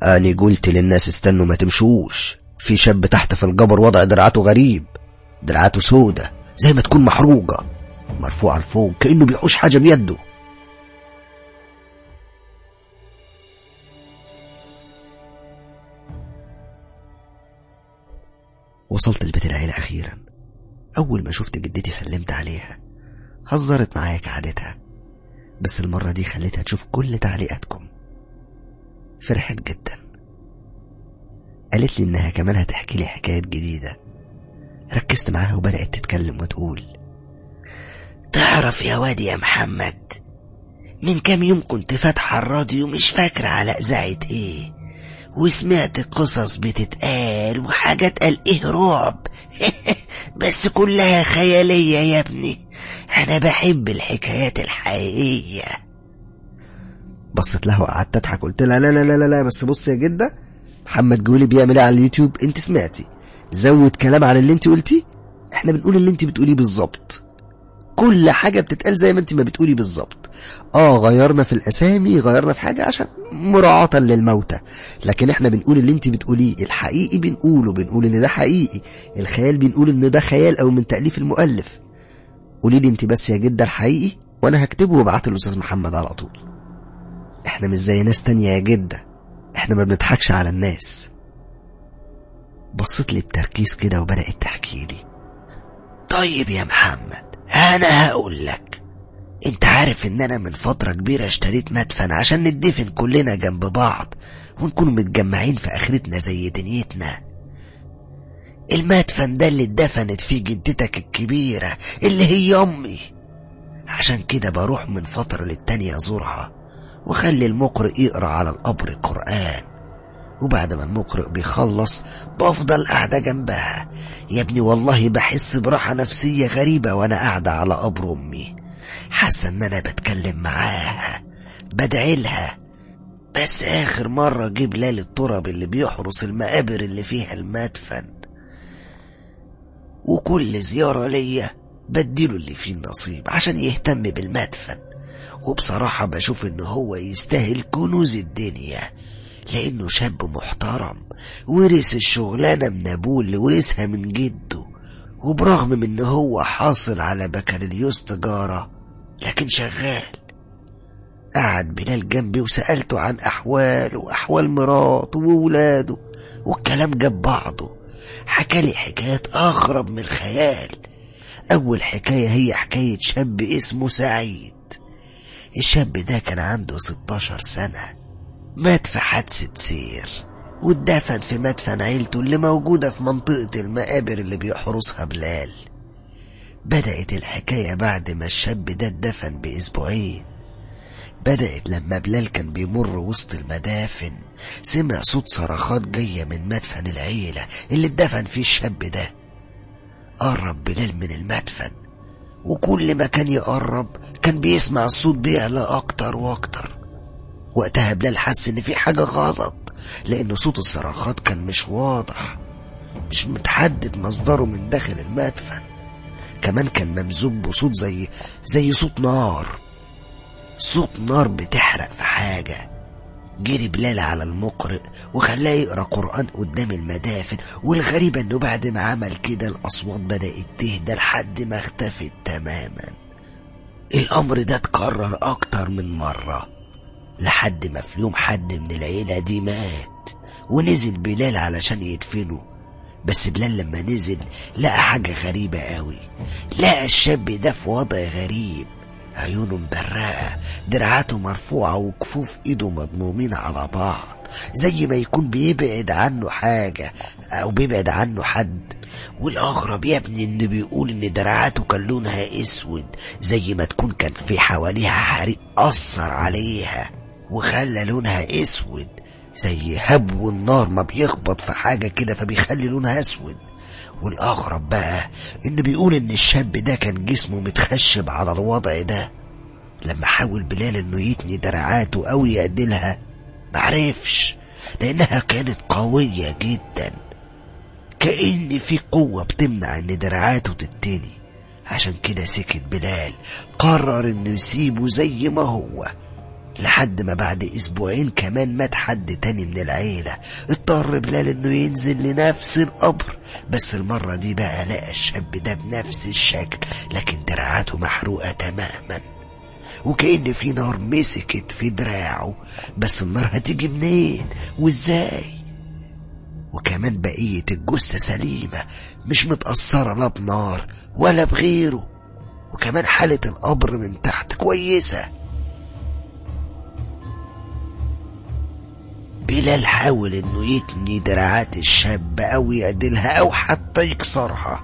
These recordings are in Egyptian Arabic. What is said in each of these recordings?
أنا قلت للناس استنوا ما تمشوش في شاب تحت في الجبر وضع دراعاته غريب دراعاته سودة زي ما تكون محروقة مرفوعة لفوق كأنه بيحوش حاجة بيده وصلت لبيت العيلة أخيرا أول ما شفت جدتي سلمت عليها هزرت معايا كعادتها بس المرة دي خليتها تشوف كل تعليقاتكم فرحت جدا قالت لي إنها كمان هتحكي لي حكايات جديدة ركزت معاها وبدأت تتكلم وتقول تعرف يا واد يا محمد من كام يوم كنت فاتحة الراديو مش فاكرة على إذاعة إيه وسمعت قصص بتتقال وحاجات قال إيه رعب بس كلها خيالية يا ابني أنا بحب الحكايات الحقيقية بصيت لها وقعدت اضحك قلت لها لا لا لا لا, لا بس بص يا جدة محمد جولي بيعمل ايه على اليوتيوب انت سمعتي زود كلام على اللي انت قلتيه احنا بنقول اللي انت بتقوليه بالظبط كل حاجة بتتقال زي ما انت ما بتقولي بالظبط اه غيرنا في الاسامي غيرنا في حاجة عشان مراعاة للموتى لكن احنا بنقول اللي انت بتقوليه الحقيقي بنقوله بنقول ان ده حقيقي الخيال بنقول ان ده خيال او من تأليف المؤلف قولي لي انت بس يا جدة الحقيقي وانا هكتبه وابعته للاستاذ محمد على طول احنا مش زي ناس تانية يا جدة احنا ما بنضحكش على الناس بصت لي بتركيز كده وبدأت تحكي لي طيب يا محمد أنا هقول لك انت عارف ان انا من فترة كبيرة اشتريت مدفن عشان ندفن كلنا جنب بعض ونكون متجمعين في اخرتنا زي دنيتنا المدفن ده اللي اتدفنت فيه جدتك الكبيرة اللي هي امي عشان كده بروح من فترة للتانية ازورها وخلي المقرئ يقرأ على القبر قرآن وبعد ما المقرئ بيخلص بفضل قاعدة جنبها يا ابني والله بحس براحة نفسية غريبة وانا قاعدة على قبر امي حاسة ان انا بتكلم معاها بدعي لها بس اخر مرة جه بلال التراب اللي بيحرس المقابر اللي فيها المدفن وكل زيارة ليا بديله اللي فيه النصيب عشان يهتم بالمدفن وبصراحة بشوف ان هو يستاهل كنوز الدنيا لانه شاب محترم ورث الشغلانة من ابوه اللي ورثها من جده وبرغم من ان هو حاصل على بكالوريوس تجارة لكن شغال قعد بلال جنبي وسألته عن أحواله وأحوال مراته وولاده والكلام جاب بعضه حكالي حكايات أغرب من الخيال أول حكاية هي حكاية شاب اسمه سعيد الشاب ده كان عنده 16 سنة مات في حادثة سير واتدفن في مدفن عيلته اللي موجودة في منطقة المقابر اللي بيحرسها بلال بدأت الحكاية بعد ما الشاب ده اتدفن بأسبوعين بدأت لما بلال كان بيمر وسط المدافن سمع صوت صرخات جاية من مدفن العيلة اللي اتدفن فيه الشاب ده قرب بلال من المدفن وكل ما كان يقرب كان بيسمع الصوت بيعلى أكتر وأكتر وقتها بلال حس إن في حاجة غلط لأن صوت الصراخات كان مش واضح مش متحدد مصدره من داخل المدفن كمان كان ممزوج بصوت زي زي صوت نار صوت نار بتحرق في حاجة جري بلال على المقرئ وخلاه يقرا قرآن قدام المدافن والغريب انه بعد ما عمل كده الأصوات بدأت تهدى لحد ما اختفت تماما الأمر ده اتكرر أكتر من مرة لحد ما في يوم حد من العيلة دي مات ونزل بلال علشان يدفنه بس بلال لما نزل لقى حاجة غريبة قوي لقى الشاب ده في وضع غريب عيونه مبرقة دراعاته مرفوعة وكفوف ايده مضمومين على بعض زي ما يكون بيبعد عنه حاجة او بيبعد عنه حد والاغرب يا ابني انه بيقول ان دراعاته كان لونها اسود زي ما تكون كان في حواليها حريق اثر عليها وخلى لونها اسود زي هبو النار ما بيخبط في حاجة كده فبيخلي لونها اسود والأغرب بقى إن بيقول إن الشاب ده كان جسمه متخشب على الوضع ده لما حاول بلال إنه يتني دراعاته أو يعدلها معرفش لأنها كانت قوية جدا كأن في قوة بتمنع إن دراعاته تتني عشان كده سكت بلال قرر إنه يسيبه زي ما هو لحد ما بعد اسبوعين كمان مات حد تاني من العيلة اضطر بلال انه ينزل لنفس القبر بس المرة دي بقى لقى الشاب ده بنفس الشكل لكن دراعاته محروقة تماما وكأن في نار مسكت في دراعه بس النار هتيجي منين وازاي وكمان بقية الجثة سليمة مش متأثرة لا بنار ولا بغيره وكمان حالة القبر من تحت كويسة بلال حاول انه يتني دراعات الشاب او يعدلها او حتى يكسرها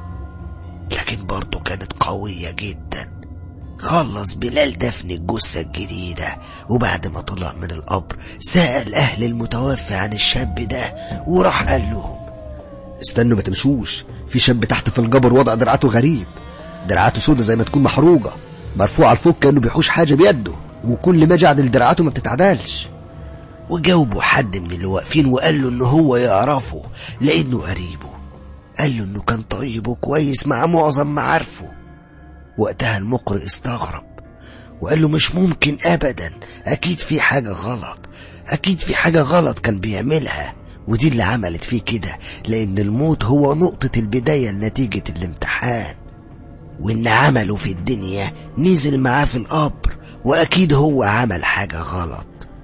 لكن برضه كانت قوية جدا خلص بلال دفن الجثة الجديدة وبعد ما طلع من القبر سأل أهل المتوفى عن الشاب ده وراح قال لهم استنوا ما تمشوش في شاب تحت في الجبر وضع دراعاته غريب دراعاته سودة زي ما تكون محروقة مرفوعة لفوق كأنه بيحوش حاجة بيده وكل ما جعدل دراعاته ما بتتعدلش وجاوبوا حد من اللي واقفين وقال له إن هو يعرفه لأنه قريبه قال له إنه كان طيب وكويس مع معظم معارفه وقتها المقرئ استغرب وقال له مش ممكن ابدا اكيد في حاجة غلط اكيد في حاجة غلط كان بيعملها ودي اللي عملت فيه كده لان الموت هو نقطة البداية لنتيجة الامتحان وان عمله في الدنيا نزل معاه في القبر واكيد هو عمل حاجة غلط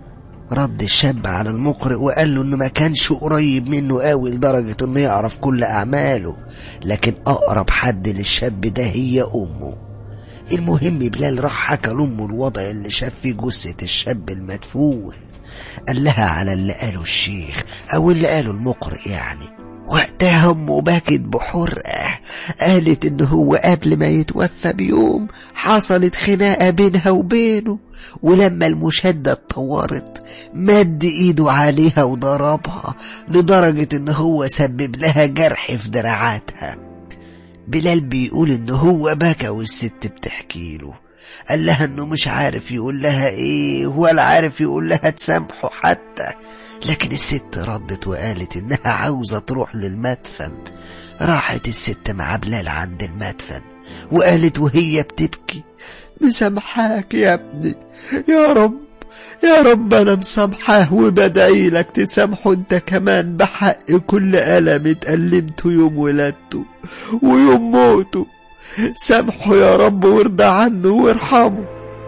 رد الشاب على المقرئ وقال له انه ما كانش قريب منه قوي لدرجة انه يعرف كل اعماله لكن اقرب حد للشاب ده هي امه المهم بلال راح حكى لامه الوضع اللي شاف فيه جثة الشاب المدفون قال لها على اللي قاله الشيخ او اللي قاله المقرئ يعني وقتها امه بكت بحرقة قالت ان هو قبل ما يتوفى بيوم حصلت خناقة بينها وبينه ولما المشادة اتطورت مد ايده عليها وضربها لدرجة ان هو سبب لها جرح في دراعاتها بلال بيقول ان هو بكى والست بتحكي له قال لها انه مش عارف يقول لها ايه ولا عارف يقول لها تسامحه حتى لكن الست ردت وقالت انها عاوزة تروح للمدفن راحت الست مع بلال عند المدفن وقالت وهي بتبكي مسامحاك يا ابني يا رب يا رب انا مسامحاه وبدعي لك تسامحه انت كمان بحق كل ألم اتألمته يوم ولادته ويوم موته سامحه يا رب وارضى عنه وارحمه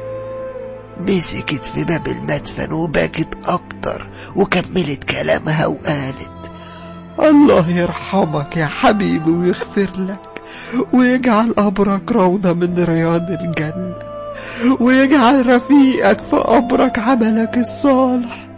مسكت في باب المدفن وبكت اكتر وكملت كلامها وقالت الله يرحمك يا حبيبي ويغفر لك ويجعل قبرك روضة من رياض الجنة ويجعل رفيقك في قبرك عملك الصالح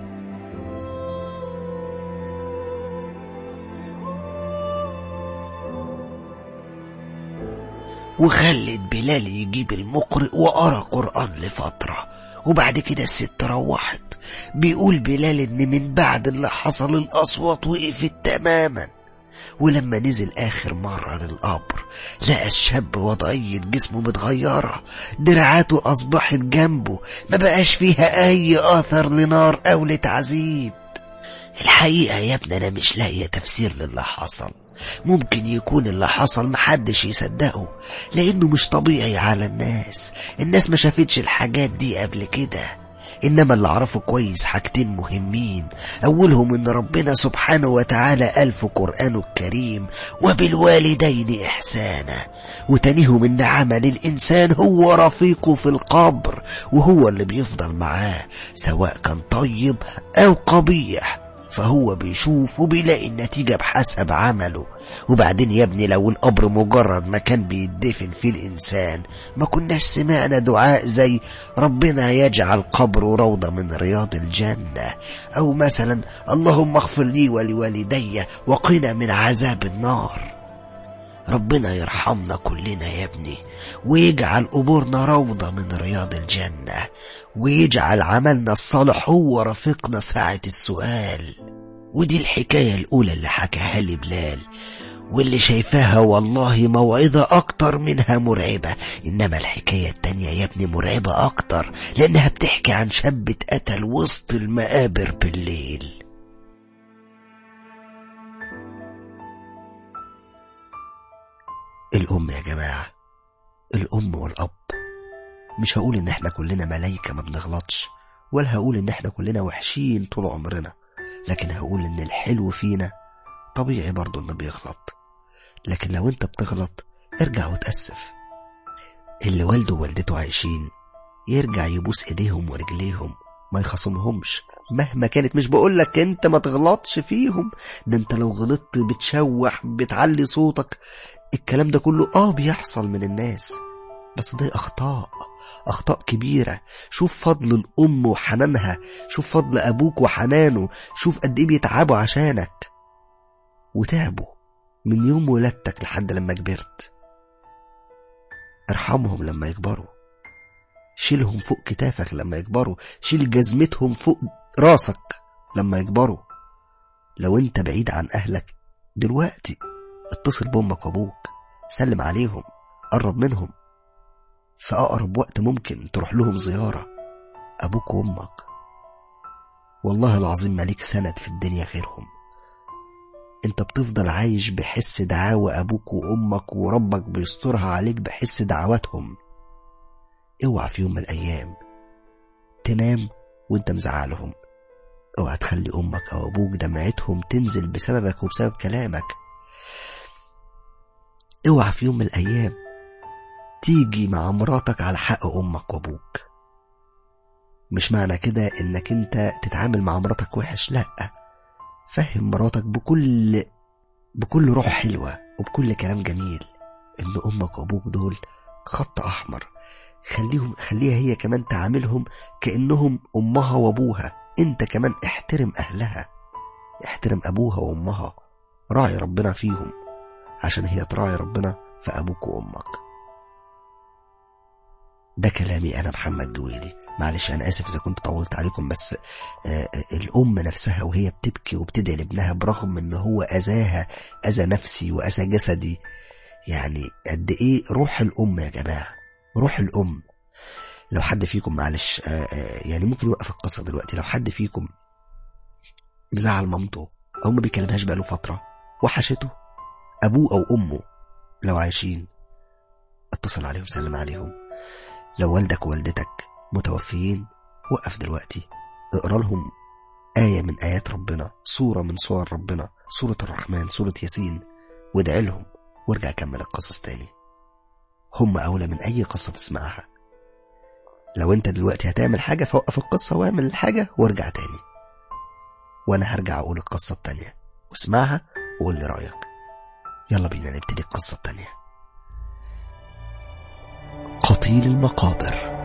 وخلت بلال يجيب المقرئ وقرا قرآن لفترة وبعد كده الست روحت بيقول بلال ان من بعد اللي حصل الاصوات وقفت تماما ولما نزل اخر مرة للقبر لقى الشاب وضعية جسمه متغيرة دراعاته اصبحت جنبه ما بقاش فيها اي اثر لنار او لتعذيب الحقيقة يا ابني انا مش لاقية تفسير للي حصل ممكن يكون اللي حصل محدش يصدقه لانه مش طبيعي على الناس الناس ما شافتش الحاجات دي قبل كده انما اللي اعرفه كويس حاجتين مهمين اولهم ان ربنا سبحانه وتعالى قال في قرآنه الكريم وبالوالدين احسانا وتانيهم ان عمل الانسان هو رفيقه في القبر وهو اللي بيفضل معاه سواء كان طيب او قبيح فهو بيشوف وبيلاقي النتيجة بحسب عمله وبعدين يا ابني لو القبر مجرد مكان بيدفن فيه الإنسان ما كناش سمعنا دعاء زي ربنا يجعل قبره روضة من رياض الجنة أو مثلا اللهم اغفر لي ولوالدي وقنا من عذاب النار ربنا يرحمنا كلنا يا ابني ويجعل قبورنا روضة من رياض الجنة ويجعل عملنا الصالح هو رفيقنا ساعة السؤال ودي الحكاية الأولى اللي حكاها لي بلال واللي شايفاها والله موعظة أكتر منها مرعبة إنما الحكاية التانية يا ابني مرعبة أكتر لأنها بتحكي عن شاب اتقتل وسط المقابر بالليل الأم يا جماعة الأم والأب مش هقول إن إحنا كلنا ملايكة ما بنغلطش ولا هقول ان احنا كلنا وحشين طول عمرنا لكن هقول ان الحلو فينا طبيعي برضه انه بيغلط لكن لو انت بتغلط ارجع وتأسف اللي والده ووالدته عايشين يرجع يبوس ايديهم ورجليهم ما يخصمهمش مهما كانت مش بقولك انت ما تغلطش فيهم ده انت لو غلطت بتشوح بتعلي صوتك الكلام ده كله اه بيحصل من الناس بس دي اخطاء اخطاء كبيره شوف فضل الام وحنانها شوف فضل ابوك وحنانه شوف قد ايه بيتعبوا عشانك وتعبوا من يوم ولادتك لحد لما كبرت ارحمهم لما يكبروا شيلهم فوق كتافك لما يكبروا شيل جزمتهم فوق راسك لما يكبروا لو انت بعيد عن اهلك دلوقتي اتصل بامك وابوك سلم عليهم قرب منهم في اقرب وقت ممكن تروح لهم زيارة ابوك وامك والله العظيم مالك سند في الدنيا غيرهم انت بتفضل عايش بحس دعاوى ابوك وامك وربك بيسترها عليك بحس دعواتهم اوعى في يوم من الايام تنام وانت مزعلهم اوعى تخلي امك او ابوك دمعتهم تنزل بسببك وبسبب كلامك اوعى في يوم من الايام تيجي مع مراتك على حق امك وابوك مش معنى كده انك انت تتعامل مع مراتك وحش لا فهم مراتك بكل بكل روح حلوة وبكل كلام جميل ان امك وابوك دول خط احمر خليهم خليها هي كمان تعاملهم كانهم امها وابوها انت كمان احترم اهلها احترم ابوها وامها راعي ربنا فيهم عشان هي تراعي ربنا في ابوك وامك ده كلامي انا محمد جويلي معلش انا اسف اذا كنت طولت عليكم بس آه الام نفسها وهي بتبكي وبتدعي لابنها برغم ان هو اذاها اذى نفسي واذى جسدي يعني قد ايه روح الام يا جماعه روح الام لو حد فيكم معلش آه آه يعني ممكن يوقف القصه دلوقتي لو حد فيكم مزعل مامته او ما بيكلمهاش بقاله فتره وحشته ابوه او امه لو عايشين اتصل عليهم سلم عليهم لو والدك ووالدتك متوفيين وقف دلوقتي اقرا لهم آية من آيات ربنا صورة من صور ربنا سورة الرحمن سورة ياسين وادعي لهم وارجع كمل القصص تاني هم أولى من أي قصة تسمعها لو انت دلوقتي هتعمل حاجة فوقف القصة واعمل الحاجة وارجع تاني وانا هرجع اقول القصة التانية واسمعها وقول لي رأيك يلا بينا نبتدي القصة التانية قتيل المقابر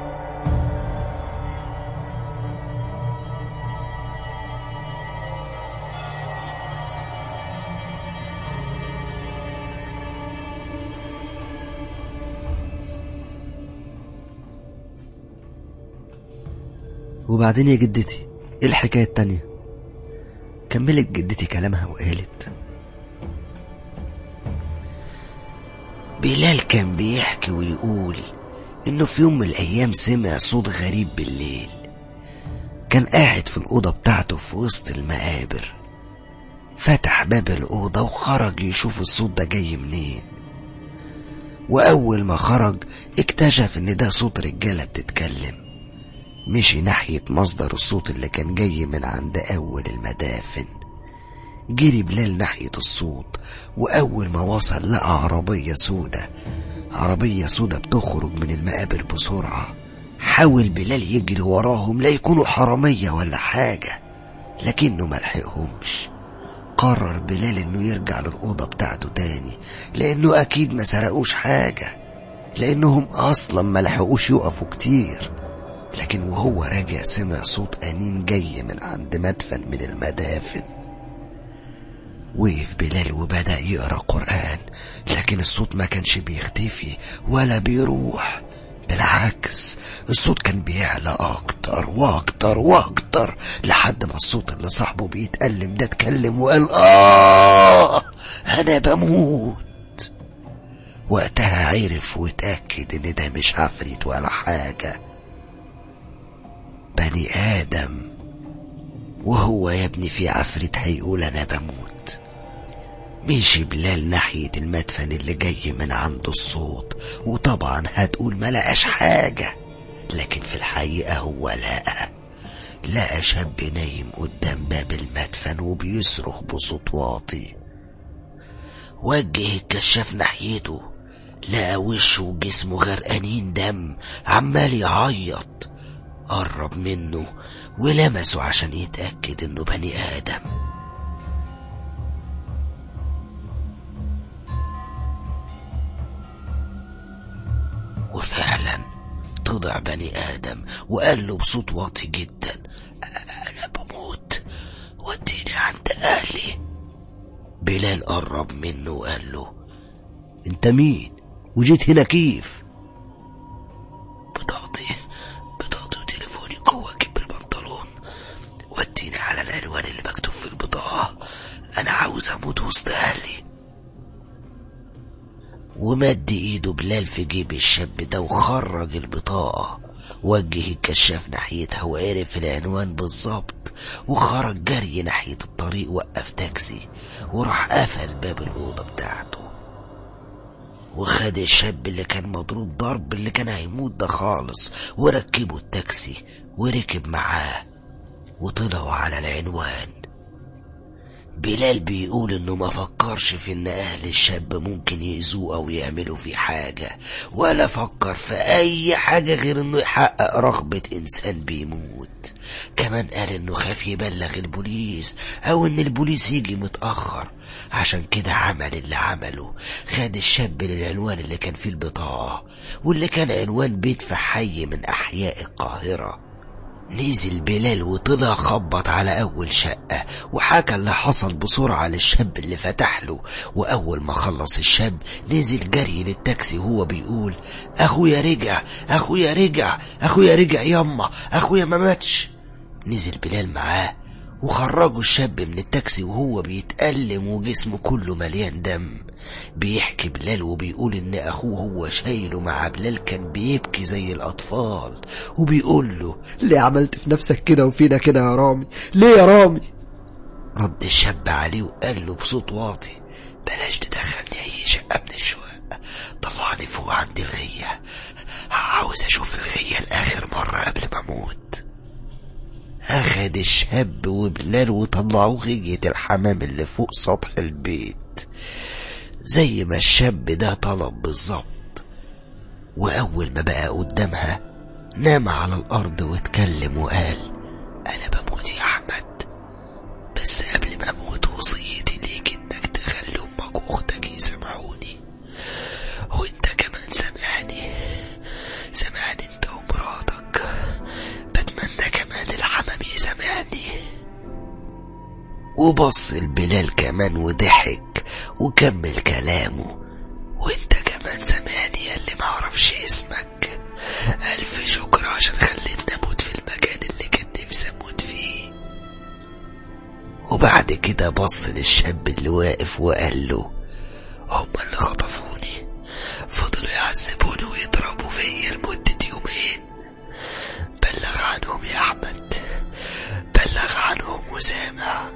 وبعدين يا جدتي ايه الحكاية التانية كملت جدتي كلامها وقالت بلال كان بيحكي ويقول انه في يوم من الايام سمع صوت غريب بالليل كان قاعد في الأوضة بتاعته في وسط المقابر فتح باب الأوضة وخرج يشوف الصوت ده جاي منين وأول ما خرج اكتشف إن ده صوت رجالة بتتكلم مشي ناحية مصدر الصوت اللي كان جاي من عند أول المدافن جري بلال ناحية الصوت وأول ما وصل لقى عربية سودة عربية سودة بتخرج من المقابر بسرعة حاول بلال يجري وراهم لا يكونوا حرامية ولا حاجة لكنه ملحقهمش قرر بلال انه يرجع للأوضة بتاعته تاني لانه اكيد ما سرقوش حاجة لانهم اصلا ما لحقوش يقفوا كتير لكن وهو راجع سمع صوت أنين جاي من عند مدفن من المدافن وقف بلال وبدأ يقرأ قرآن لكن الصوت ما كانش بيختفي ولا بيروح بالعكس الصوت كان بيعلى أكتر وأكتر وأكتر لحد ما الصوت اللي صاحبه بيتألم ده اتكلم وقال آه أنا بموت وقتها عرف واتأكد إن ده مش عفريت ولا حاجة بني آدم وهو يا ابني في عفريت هيقول أنا بموت مشي بلال ناحية المدفن اللي جاي من عنده الصوت وطبعا هتقول ما لقاش حاجة لكن في الحقيقة هو لقى لقى شاب نايم قدام باب المدفن وبيصرخ بصوت واطي وجه الكشاف ناحيته لقى وشه وجسمه غرقانين دم عمال يعيط قرب منه ولمسه عشان يتأكد انه بني آدم وفعلا طلع بني آدم وقال له بصوت واطي جدا أنا بموت وديني عند أهلي بلال قرب منه وقال له انت مين وجيت هنا كيف بطاقتي بطاقتي وتليفوني جوه جيب البنطلون وديني على العنوان اللي مكتوب في البطاقة أنا عاوز أموت وسط أهلي ومد ايده بلال في جيب الشاب ده وخرج البطاقة وجه الكشاف ناحيتها وعرف العنوان بالظبط وخرج جري ناحية الطريق وقف تاكسي وراح قفل باب الأوضة بتاعته وخد الشاب اللي كان مضروب ضرب اللي كان هيموت ده خالص وركبه التاكسي وركب معاه وطلعوا على العنوان بلال بيقول انه ما فكرش في ان اهل الشاب ممكن يأذوه او يعملوا فيه حاجة ولا فكر في اي حاجة غير انه يحقق رغبة انسان بيموت كمان قال انه خاف يبلغ البوليس او ان البوليس يجي متأخر عشان كده عمل اللي عمله خد الشاب للعنوان اللي كان فيه البطاقة واللي كان عنوان بيت في حي من احياء القاهرة نزل بلال وطلع خبط على أول شقة وحكى اللي حصل بسرعة للشاب اللي فتح له وأول ما خلص الشاب نزل جري للتاكسي وهو بيقول أخويا رجع أخويا رجع أخويا رجع يما أخويا ما ماتش نزل بلال معاه وخرجوا الشاب من التاكسي وهو بيتألم وجسمه كله مليان دم بيحكي بلال وبيقول ان اخوه هو شايله مع بلال كان بيبكي زي الاطفال وبيقول له ليه عملت في نفسك كده وفينا كده يا رامي ليه يا رامي رد الشاب عليه وقال له بصوت واطي بلاش تدخلني اي شقة من الشقق طلعني فوق عند الغية عاوز اشوف الغية لاخر مرة قبل ما اموت أخد الشاب وبلال وطلعوه غية الحمام اللي فوق سطح البيت زي ما الشاب ده طلب بالظبط وأول ما بقى قدامها نام على الأرض واتكلم وقال أنا بموت يا أحمد بس قبل ما أموت وصيتي ليك إنك تخلي أمك وأختك يسمعوني وإنت كمان سامعني سامعني إنت ومراتك بتمنى كمان الحمام يسامعني وبص البلال كمان وضحك وكمل كلامه وانت كمان سامعني يا اللي معرفش اسمك الف شكر عشان خليتني اموت في المكان اللي كان نفسي اموت فيه وبعد كده بص للشاب اللي واقف وقال له هما اللي خطفوني فضلوا يعذبوني ويضربوا فيا لمدة يومين بلغ عنهم يا أحمد بلغ عنهم وسامع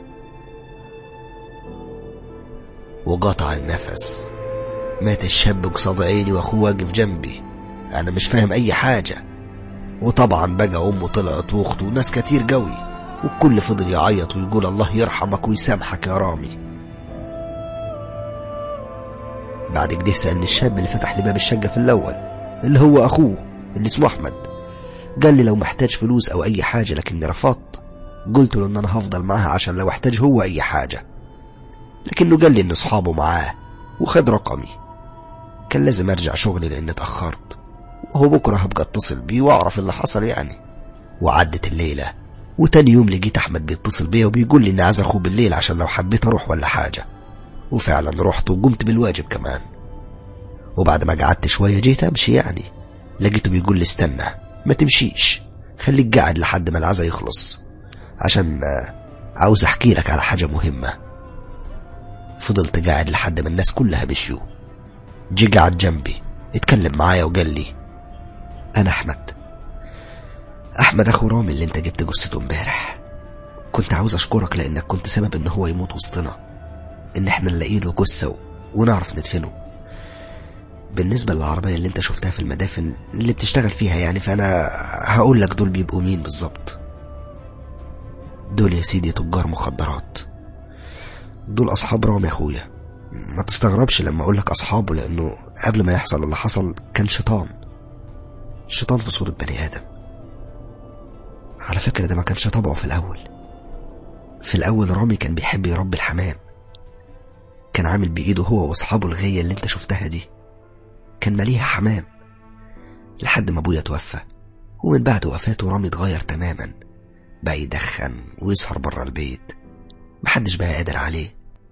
وقطع النفس مات الشاب قصاد عيني واخوه واقف جنبي انا مش فاهم اي حاجة وطبعا بقى امه طلعت واخته وناس كتير قوي والكل فضل يعيط ويقول الله يرحمك ويسامحك يا رامي بعد كده سألني الشاب اللي فتح لي باب الشقة في الأول اللي هو أخوه اللي اسمه أحمد قال لي لو محتاج فلوس أو أي حاجة لكني رفضت قلت له إن أنا هفضل معاه عشان لو احتاج هو أي حاجة لكنه قال لي إن أصحابه معاه وخد رقمي كان لازم أرجع شغلي لأن اتأخرت وهو بكرة هبقى اتصل بيه وأعرف اللي حصل يعني وعدت الليلة وتاني يوم لقيت أحمد بيتصل بيا وبيقول لي إني عايز أخوه بالليل عشان لو حبيت أروح ولا حاجة وفعلا رحت وقمت بالواجب كمان وبعد ما قعدت شوية جيت أمشي يعني لقيته بيقول لي استنى ما تمشيش خليك قاعد لحد ما العزا يخلص عشان آه، عاوز أحكي لك على حاجة مهمة فضلت قاعد لحد ما الناس كلها مشيوا جي قعد جنبي اتكلم معايا وقال لي أنا أحمد أحمد أخو رامي اللي أنت جبت جثته امبارح كنت عاوز أشكرك لأنك كنت سبب إن هو يموت وسطنا إن إحنا نلاقي له جثة و- ونعرف ندفنه بالنسبة للعربية اللي أنت شفتها في المدافن اللي بتشتغل فيها يعني فأنا هقول لك دول بيبقوا مين بالظبط دول يا سيدي تجار مخدرات دول أصحاب رامي يا أخويا ما تستغربش لما أقولك أصحابه لأنه قبل ما يحصل اللي حصل كان شيطان شيطان في صورة بني آدم على فكرة ده ما كانش طبعه في الأول في الأول رامي كان بيحب يربي الحمام كان عامل بإيده هو وأصحابه الغية اللي انت شفتها دي كان ماليها حمام لحد ما أبويا توفى ومن بعد وفاته رامي اتغير تماما بقى يدخن ويسهر بره البيت محدش بقى قادر عليه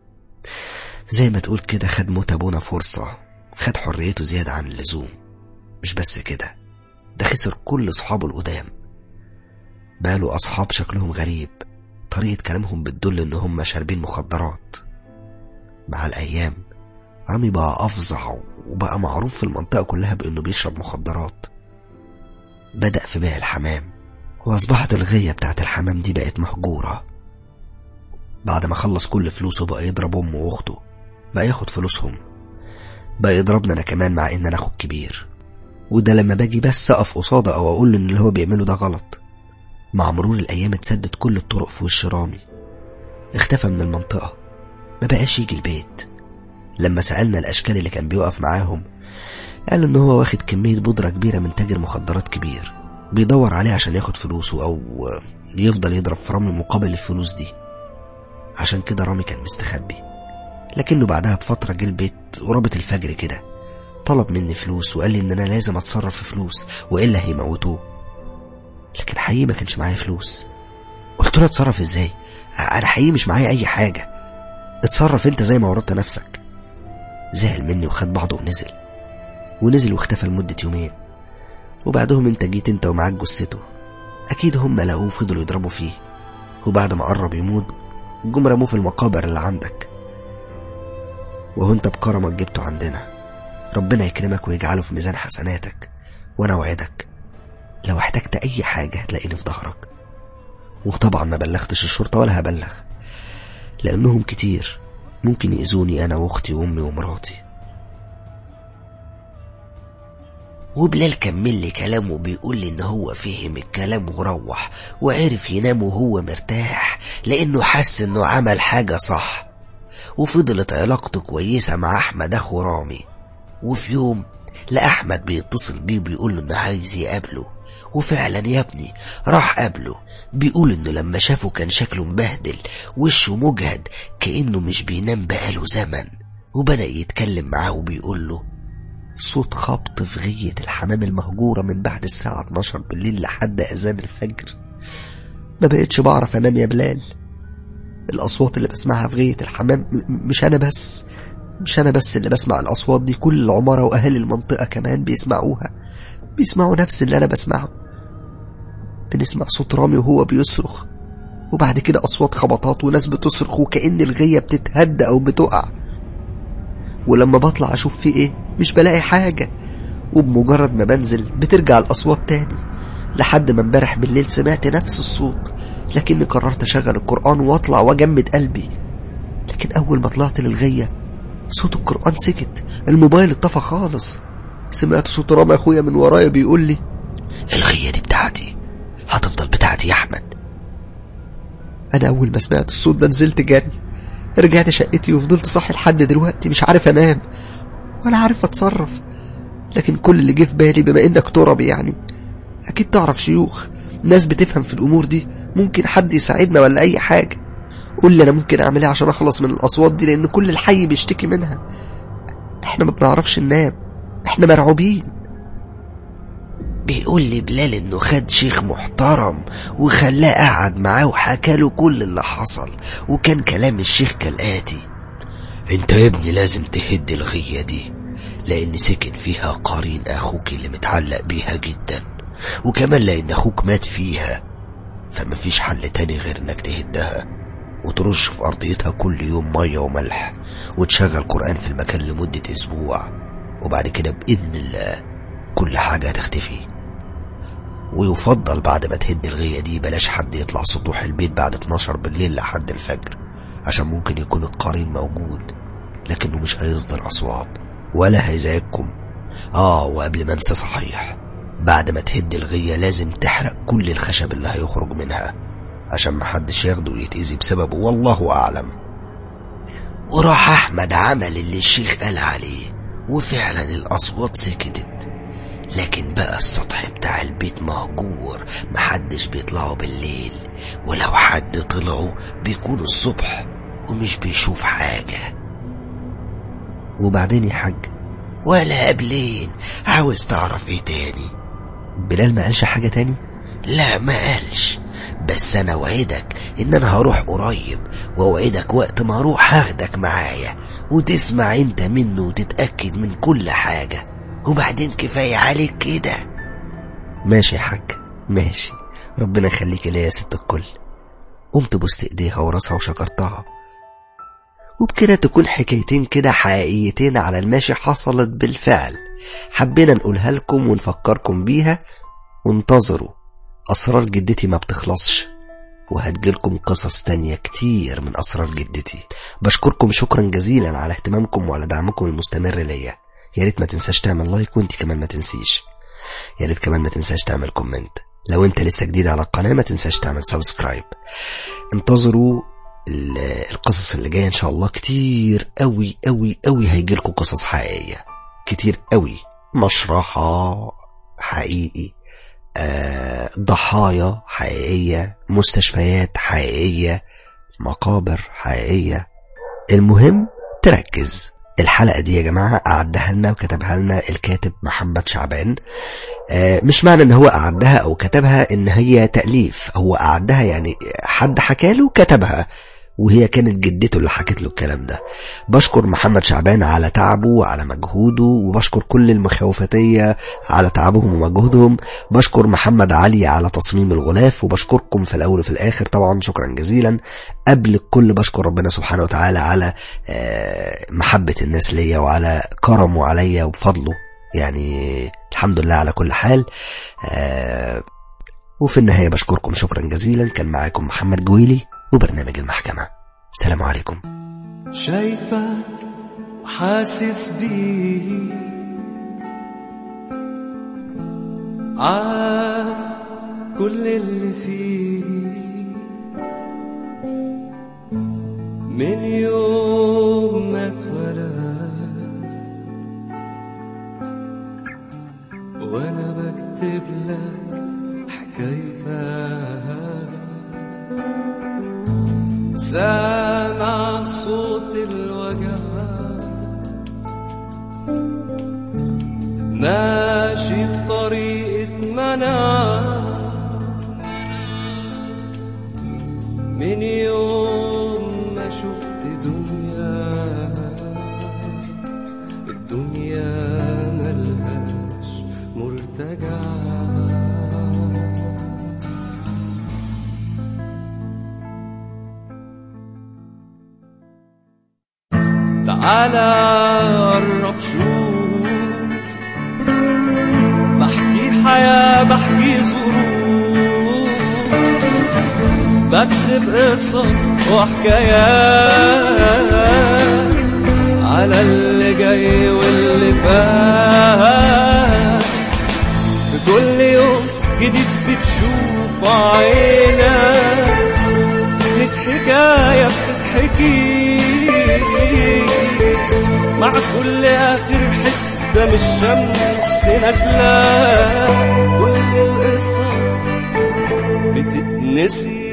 زي ما تقول كده خد موت أبونا فرصة خد حريته زيادة عن اللزوم مش بس كده ده خسر كل صحابه القدام بقاله أصحاب شكلهم غريب طريقة كلامهم بتدل إن هم شاربين مخدرات مع الأيام رامي بقى أفظع وبقى معروف في المنطقة كلها بإنه بيشرب مخدرات بدأ في بيع الحمام وأصبحت الغية بتاعت الحمام دي بقت مهجورة بعد ما خلص كل فلوسه بقى يضرب أمه وأخته بقى ياخد فلوسهم بقى يضربنا أنا كمان مع إن أنا أخو الكبير وده لما باجي بس أقف قصاده أو أقول إن اللي هو بيعمله ده غلط مع مرور الأيام اتسدت كل الطرق في وش رامي اختفى من المنطقة ما بقاش يجي البيت لما سألنا الأشكال اللي كان بيقف معاهم قال إن هو واخد كمية بودرة كبيرة من تاجر مخدرات كبير بيدور عليه عشان ياخد فلوسه أو يفضل يضرب في رامي مقابل الفلوس دي عشان كده رامي كان مستخبي لكنه بعدها بفترة جه البيت قرابة الفجر كده طلب مني فلوس وقال لي إن أنا لازم أتصرف في فلوس وإلا هيموتوه لكن حقيقي ما كانش معايا فلوس قلت له اتصرف ازاي انا حقيقي مش معايا اي حاجة اتصرف انت زي ما ورطت نفسك زعل مني وخد بعضه ونزل ونزل واختفى لمدة يومين وبعدهم انت جيت انت ومعاك جثته اكيد هم لقوه وفضلوا يضربوا فيه وبعد ما قرب يموت جم رموه في المقابر اللي عندك وهو انت بكرمك جبته عندنا ربنا يكرمك ويجعله في ميزان حسناتك وانا اوعدك لو احتجت اي حاجة هتلاقيني في ظهرك وطبعا ما بلغتش الشرطة ولا هبلغ لانهم كتير ممكن يأذوني انا واختي وامي ومراتي وبلال كمل لي كلامه بيقول لي ان هو فهم الكلام وروح وعرف ينام وهو مرتاح لانه حس انه عمل حاجة صح وفضلت علاقته كويسة مع احمد اخو رامي وفي يوم لقى احمد بيتصل بيه وبيقول له انه عايز يقابله وفعلا يا ابني راح قابله بيقول انه لما شافه كان شكله مبهدل وشه مجهد كأنه مش بينام بقاله زمن وبدأ يتكلم معاه وبيقول له صوت خبط في غية الحمام المهجورة من بعد الساعة 12 بالليل لحد أذان الفجر ما بقتش بعرف أنام يا بلال الأصوات اللي بسمعها في غية الحمام م- مش أنا بس مش أنا بس اللي بسمع الأصوات دي كل العمارة وأهالي المنطقة كمان بيسمعوها بيسمعوا نفس اللي أنا بسمعه بنسمع صوت رامي وهو بيصرخ وبعد كده أصوات خبطات وناس بتصرخ وكأن الغية بتتهد أو بتقع ولما بطلع أشوف في إيه مش بلاقي حاجة وبمجرد ما بنزل بترجع الأصوات تاني لحد ما امبارح بالليل سمعت نفس الصوت لكني قررت أشغل القرآن وأطلع وأجمد قلبي لكن أول ما طلعت للغية صوت القرآن سكت الموبايل اتطفى خالص سمعت صوت رامي أخويا من ورايا بيقول لي الغية دي بتاعتي هتفضل بتاعتي يا احمد أنا أول ما سمعت الصوت ده نزلت جري رجعت شقتي وفضلت صاحي لحد دلوقتي مش عارف أنام ولا عارف أتصرف لكن كل اللي جه في بالي بما إنك تربي يعني أكيد تعرف شيوخ ناس بتفهم في الأمور دي ممكن حد يساعدنا ولا أي حاجة قول لي أنا ممكن أعمل إيه عشان أخلص من الأصوات دي لأن كل الحي بيشتكي منها إحنا ما بنعرفش ننام إحنا مرعوبين بيقول لي بلال انه خد شيخ محترم وخلاه قعد معاه وحكى له كل اللي حصل وكان كلام الشيخ كالآتي انت يا ابني لازم تهد الغية دي لان سكن فيها قرين اخوك اللي متعلق بيها جدا وكمان لان اخوك مات فيها فمفيش حل تاني غير انك تهدها وترش في ارضيتها كل يوم مية وملح وتشغل قرآن في المكان لمدة اسبوع وبعد كده بإذن الله كل حاجة هتختفي ويفضل بعد ما تهد الغية دي بلاش حد يطلع سطوح البيت بعد 12 بالليل لحد الفجر عشان ممكن يكون القرين موجود لكنه مش هيصدر أصوات ولا هيزعجكم آه وقبل ما انسى صحيح بعد ما تهد الغية لازم تحرق كل الخشب اللي هيخرج منها عشان محدش ياخده ويتأذي بسببه والله أعلم وراح أحمد عمل اللي الشيخ قال عليه وفعلا الأصوات سكتت لكن بقى السطح بتاع البيت مهجور محدش بيطلعوا بالليل ولو حد طلعوا بيكون الصبح ومش بيشوف حاجة وبعدين يا حاج ولا قبلين عاوز تعرف ايه تاني بلال ما قالش حاجة تاني لا ما قالش بس انا وعدك ان انا هروح قريب واوعدك وقت ما اروح هاخدك معايا وتسمع انت منه وتتأكد من كل حاجة وبعدين كفاية عليك كده ماشي يا حاج ماشي ربنا يخليك ليا يا ست الكل قمت بوست ايديها وراسها وشكرتها وبكده تكون حكايتين كده حقيقيتين على الماشي حصلت بالفعل حبينا نقولها لكم ونفكركم بيها وانتظروا أسرار جدتي ما بتخلصش وهتجيلكم قصص تانية كتير من أسرار جدتي بشكركم شكرا جزيلا على اهتمامكم وعلى دعمكم المستمر ليا يا ريت ما تنساش تعمل لايك وانت كمان ما تنسيش يا ريت كمان ما تنساش تعمل كومنت لو انت لسه جديد على القناة ما تنساش تعمل سبسكرايب انتظروا ال- القصص اللي جايه ان شاء الله كتير قوي قوي قوي هيجيلكوا قصص حقيقيه كتير قوي مشرحه حقيقي آه ضحايا حقيقيه مستشفيات حقيقيه مقابر حقيقيه المهم تركز الحلقة دي يا جماعة أعدها لنا وكتبها لنا الكاتب محمد شعبان آه، مش معنى ان هو أعدها أو كتبها ان هي تأليف هو أعدها يعني حد حكاله كتبها وهي كانت جدته اللي حكت له الكلام ده بشكر محمد شعبان على تعبه وعلى مجهوده وبشكر كل المخاوفتية على تعبهم ومجهودهم بشكر محمد علي على تصميم الغلاف وبشكركم في الأول وفي الآخر طبعا شكرا جزيلا قبل الكل بشكر ربنا سبحانه وتعالى على آه، محبة الناس ليا وعلى كرمه عليا وبفضله يعني الحمد لله على كل حال آه، وفي النهاية بشكركم شكرا جزيلا كان معاكم محمد جويلي وبرنامج المحكمة السلام عليكم شايفة وحاسس بيه عارف كل اللي فيه من يوم ما اتولد وانا بكتب لك حكايتها سامع صوت الوجع ماشي في طريقة منع من يوم ما شفت دنيا الدنيا ملهاش مرتجع تعالى قرب شوف بحكي حياة بحكي ظروف بكتب قصص وحكايات على اللي جاي واللي فات في كل يوم جديد بتشوف عينك كانت حكاية بتتحكي مع كل آخر حتة من الشمس نازلة كل القصص بتتنسي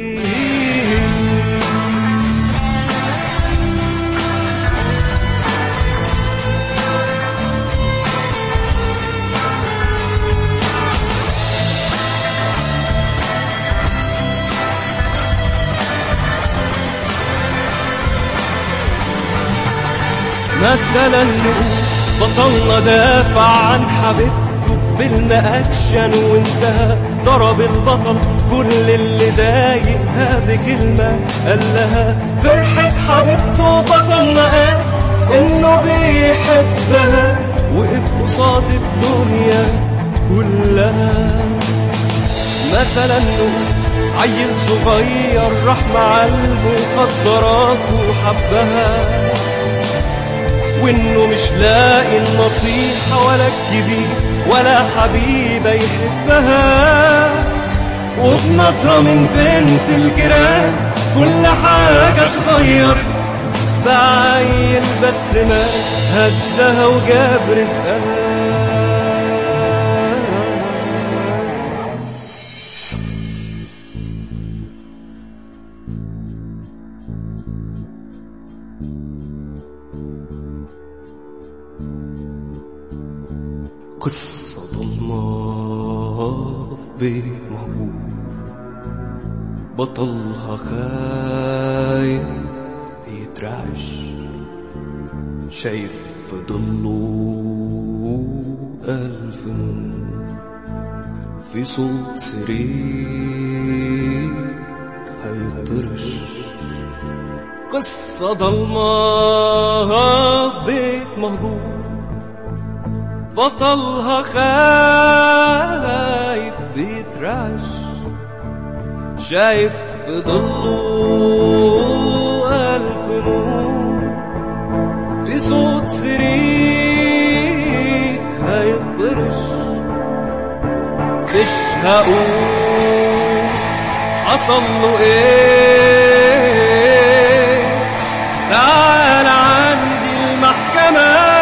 مثلا نقول بطلنا دافع عن حبيبته في فيلم اكشن وانتهى ضرب البطل كل اللي ضايقها بكلمة قال لها فرحة حبيبته بطلنا قال انه بيحبها وقف قصاد الدنيا كلها مثلا نقول عيل صغير راح مع المخدرات وحبها وانه مش لاقي النصيحة ولا الكبير ولا حبيبة يحبها وفي نظرة من بنت الجيران كل حاجة اتغير بعين بس ما هزها وجاب رزقها قصة ضلمة في بيت مهجور بطلها خايف بيترعش شايف في ضله ألف نور في صوت سرير هيطرش قصة ضلمة في بيت مهجور بطلها خايف بيترعش شايف في ضله ألف نور في صوت سرير هيطرش مش هقول حصل له ايه تعال عندي المحكمة